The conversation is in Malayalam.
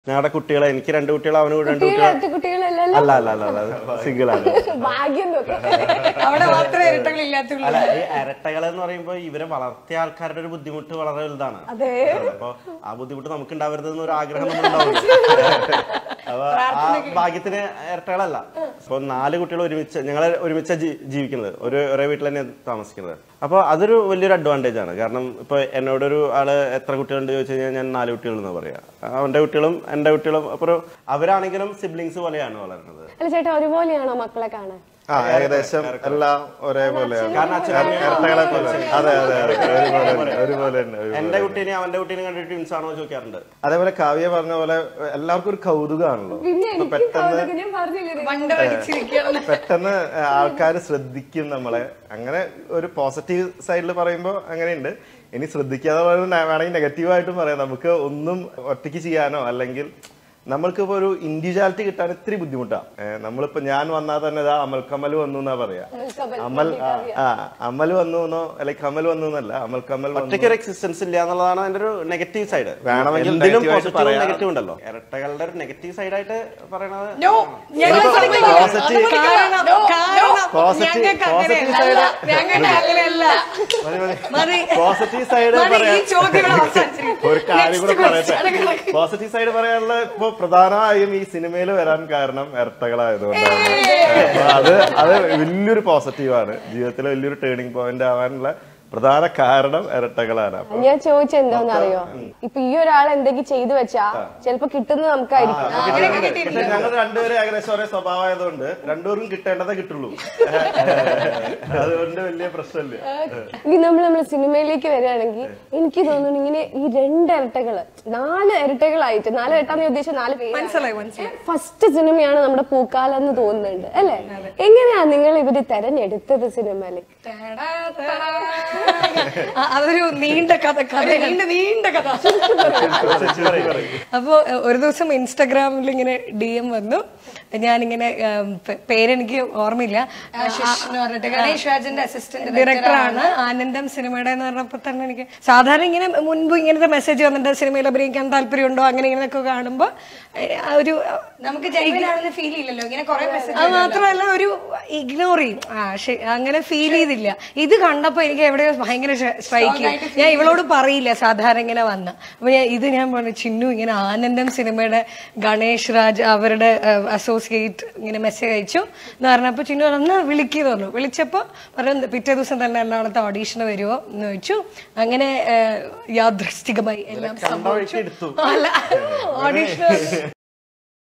ഞങ്ങളുടെ കുട്ടികളെ എനിക്ക് രണ്ട് കുട്ടികൾ അവന് രണ്ട് കുട്ടികൾ കുട്ടികളെ കുട്ടികളല്ലല്ലോ അല്ല അല്ല അല്ല അല്ല സിംഗിൾ ആണ് ഭാഗ്യം നോക്ക്. അവിടെ മാത്രമേ ഇരട്ടകളില്ലാത്തുള്ളൂ അല്ല ഈ ഇരട്ടകൾ എന്ന് പറയുമ്പോൾ ഇവരെ വളർത്തിയ ആൾക്കാരുടെ ഒരു ബുദ്ധിമുട്ട് വളരെ വലുതാണ് അതെ അപ്പൊ ആ ബുദ്ധിമുട്ട് നമുക്ക് ഉണ്ടാവരുതെന്ന് ഒരു ആഗ്രഹം നമ്മൾ ഉണ്ടാവും അപ്പൊ ആ ഭാഗ്യത്തിന് ഇരട്ടകളല്ല അപ്പൊ നാല് കുട്ടികൾ ഒരുമിച്ച് ഞങ്ങൾ ഒരുമിച്ച് ജീവിക്കുന്നത് ഒരു ഒരേ വീട്ടിൽ തന്നെ താമസിക്കുന്നത് അപ്പൊ അതൊരു വലിയൊരു അഡ്വാൻറ്റേജ് ആണ് കാരണം ഇപ്പൊ എന്നോടൊരു ആള് എത്ര കുട്ടികളുണ്ട് ചോദിച്ചു കഴിഞ്ഞാൽ ഞാൻ നാല് കുട്ടികൾ എന്ന് പറയാ അവന്റെ കുട്ടികളും എന്റെ കുട്ടികളും അപ്പൊ ഒരു- അവരാണെങ്കിലും സിബ്ലിങ്സ് പോലെയാണ് വളരുന്നത് അല്ല ചേട്ടാ ഒരുപോലെയാണോ മക്കളെ കാണാൻ ആ ഏകദേശം എല്ലാം ഒരേപോലെയാണ് കാരണം അച്ഛനും അമ്മയും ഇരട്ടകളെ പോലെ അതെ അതെ അതെ ഒരുപോലെ തന്നെ ഒരുപോലെ തന്നെ ഒരുപോലെ. എന്റെ കുട്ടീനെ അവന്റെ കുട്ടീനെ കണ്ടിട്ട് ട്വിൻസ് ആണോ ചോദിക്കാറുണ്ട് അതേപോലെ കാവ്യ പറഞ്ഞ പോലെ എല്ലാവർക്കും ഒരു കൗതുകമാണല്ലോ പിന്നെ ഇപ്പൊ എനിക്ക് പെട്ടെന്ന് കൗതുകം, ഞാൻ പറഞ്ഞില്ലേ പണ്ട് പഠിച്ചിരിക്കുകയാണ് പെട്ടെന്ന് ആൾക്കാർ ശ്രദ്ധിക്കും നമ്മളെ അങ്ങനെ ഒരു പോസിറ്റീവ് സൈഡിൽ പറയുമ്പോൾ അങ്ങനെയുണ്ട് ഇനി ശ്രദ്ധിക്കാതെ പറയുന്നത് ന- വേണമെങ്കിൽ നെഗറ്റീവായിട്ടും പറയാം നമുക്ക് ഒന്നും ഒറ്റയ്ക്ക് ചെയ്യാനോ അല്ലെങ്കിൽ നമ്മൾക്കിപ്പോ ഒരു ഇൻഡിവിജ്വാലിറ്റി കിട്ടാൻ ഇത്തിരി ബുദ്ധിമുട്ടാണ് നമ്മളിപ്പോ ഞാൻ വന്നാൽ തന്നെ ഇതാ അമൽ കമൽ വന്നു എന്നാ പറയാ അമൽ ആ, ആ അമൽ വന്നു എന്നോ അല്ലെങ്കിൽ കമൽ വന്നു എന്നല്ല അമൽ കമൽ വന്നു ഒറ്റയ്ക്ക് ഒരു എക്സിസ്റ്റൻസ് ഇല്ല എന്നുള്ളതാണ് അതിന്റെ ഒരു നെഗറ്റീവ് സൈഡ് വേണമെങ്കിൽ എന്തിനും negative ആയിട്ട് പോസിറ്റീവ് പറയാം. നെഗറ്റീവ് ഉണ്ടല്ലോ ഇരട്ടകളുടെ ഒരു നെഗറ്റീവ് സൈഡായിട്ട് പറയണത് No, ഞങ്ങൾ സമ്മതിക്കില്ല. Positive- അത് കാരണം- കാരണം Positive- ഞങ്ങൾക്ക് positive അങ്ങനെയല്ല. side- ഞങ്ങൾക്ക് അങ്ങനെയല്ല. മതി. പോസിറ്റീവ് സൈഡ് മതി, ഈ പറയാം ചോദ്യം ഇവിടെ അവസാനിച്ചിരിക്കും. ഒരു കാര്യം കൂടെ Next question. പറയട്ടെ പോസിറ്റീവ് സൈഡ് പറയാനുള്ള ഇപ്പൊ പ്രധാനമായും ഈ സിനിമയിൽ വരാൻ കാരണം ഇരട്ടകളായതുകൊണ്ടാണ് അപ്പൊ അത് അത് വലിയൊരു പോസിറ്റീവാണ് ജീവിതത്തിലെ വലിയൊരു ടേണിംഗ് പോയിന്റ് ആവാനുള്ള പ്രധാന കാരണം ഇരട്ടകളാണ് അപ്പൊ ഞാൻ ചോദിച്ചത് എന്താന്ന് അറിയോ ഇപ്പൊ ഈ ഒരാൾ എന്തെങ്കിലും ചെയ്തു വെച്ചാ ചിലപ്പോ കിട്ടുന്നത് നമുക്കായിരിക്കും പക്ഷെ ഞങ്ങൾ രണ്ടുപേരും ഏകദേശം ഒരേ സ്വഭാവമായതുകൊണ്ട് രണ്ടുപേർക്കും കിട്ടേണ്ടതേ കിട്ടുള്ളൂ അതുകൊണ്ട് വലിയ പ്രശ്നമില്ല ഇനി നമ്മൾ നമ്മൾ സിനിമയിലേക്ക് വരികയാണെങ്കിൽ എനിക്ക് തോന്നുന്നു ഇങ്ങനെ ഈ രണ്ട് ഇരട്ടകള് നാല് ഇരട്ടകളായിട്ട് നാല് ഇരട്ടാന്ന് ഞാൻ ഉദ്ദേശിച്ച നാല് പേര് മനസ്സിലായി മനസ്സിലായി ഫസ്റ്റ് സിനിമയാണ് നമ്മുടെ പൂക്കാലം എന്ന് തോന്നുന്നുണ്ട് അല്ലെ എങ്ങനെയാ നിങ്ങൾ ഇവര് തെരഞ്ഞെടുത്തത് സിനിമയില് ടാടാ, ടാടാ. ആ, അതൊരു നീണ്ട കഥ കഥ നീണ്ട നീണ്ട കഥ അപ്പോ എ, ഒരു ദിവസം ഇൻസ്റ്റാഗ്രാമിൽ ഇങ്ങനെ ഡി എം വന്നു ഞാനിങ്ങനെ ഉം, പേ- പേരെനിക്ക് ഓർമ്മയില്ല ഗണേഷ് രാജന്റെ അസിസ്റ്റന്റ് ഡയറക്ടറാണ് ആനന്ദം സിനിമയുടെ എന്ന് പറഞ്ഞപ്പോ തന്നെ എനിക്ക് സാധാരണ ഇങ്ങനെ മുൻപ് ഇങ്ങനത്തെ മെസ്സേജ് വന്നിട്ട് സിനിമയിൽ അഭിനയിക്കാൻ താല്പര്യമുണ്ടോ അങ്ങനെ ഇങ്ങനെയൊക്കെ കാണുമ്പോ ഏ, ആ ഒരു നമുക്ക് ജൈവനാണെന്ന് ഫീൽ ചെയ്യില്ലല്ലോ ഇങ്ങനെ കുറെ മെസ്സേജ് അത് മാത്രമല്ല ഒരു ഇഗ്നോർ ചെയ്യും ആ ശരി അങ്ങനെ ഫീൽ ചെയ്തില്ല ഇത് കണ്ടപ്പോ എനിക്ക് എവിടെയോ ഭയങ്കര സ്ട്രൈക്ക് ഞാൻ ഇവളോട് പറയില്ല സാധാരണ ഇങ്ങനെ വന്ന് അപ്പൊ ഞാൻ ഇത് ഞാൻ പറഞ്ഞു ചിന്നു ഇങ്ങനെ ആനന്ദം സിനിമയുടെ ഗണേഷ് രാജ് അവരുടെ അസോസിയേറ്റ് ഇങ്ങനെ മെസ്സേജ് അയച്ചു എന്ന് പറഞ്ഞപ്പോ ചിന്നു എന്നാ വിളിക്കുന്നു പറഞ്ഞു വിളിച്ചപ്പോ പറഞ്ഞു പിറ്റേ ദിവസം തന്നെ എറണാകുളത്ത് ഓഡീഷന് വരുമോ എന്ന് ചോദിച്ചു അങ്ങനെ ഏഹ്, യാദൃശ്ചികമായി എല്ലാം കണ്ട വഴിക്ക് എടുത്തു അല്ല ഓഡീഷൻ